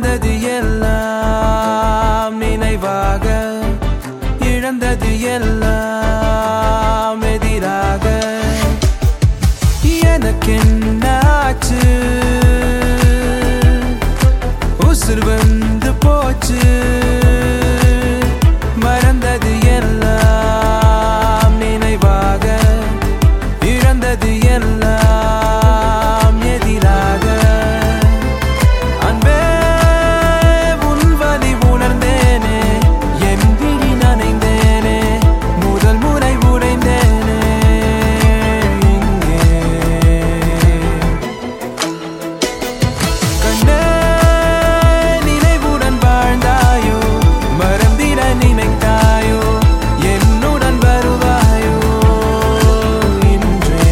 மறந்தது எல்லாம் நினைவாக இழந்தது எல்லாம் எதிராக எனக்கென்னாச்சு உசுர் வந்து போச்சு மறந்தது எல்லாம் நினைவாக இழந்தது எல்லாம் எதிராக அன்பே உன் வலி உணர்ந்தேனே என் விழி நனைந்தேனே முதல் முறை உடைந்தேனே இங்கே கண்ணே நினைவுடன் வாழ்ந்தாயோ மறந்திட நினைத்தாயோ என்னுடன் வருவாயோ இன்றே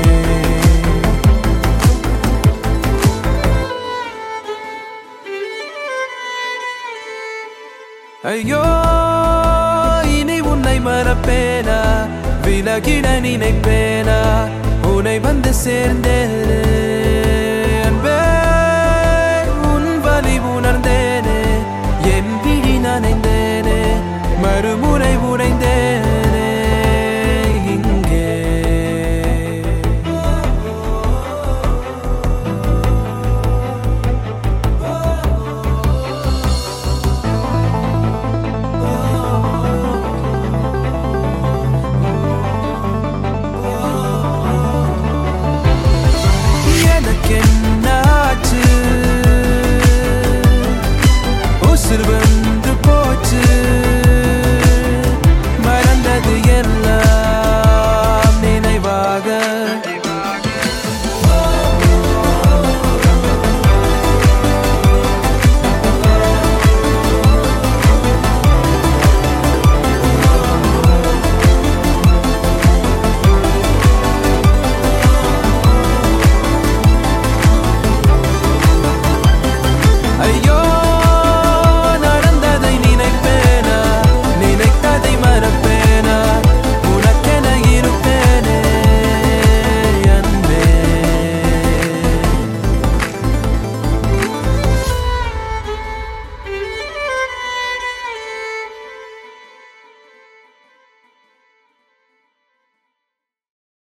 ஐயோ இனி உன்னை மறப்பேனா விலகிட நினைப்பேனா உன்னை வந்து சேர்ந்தேன்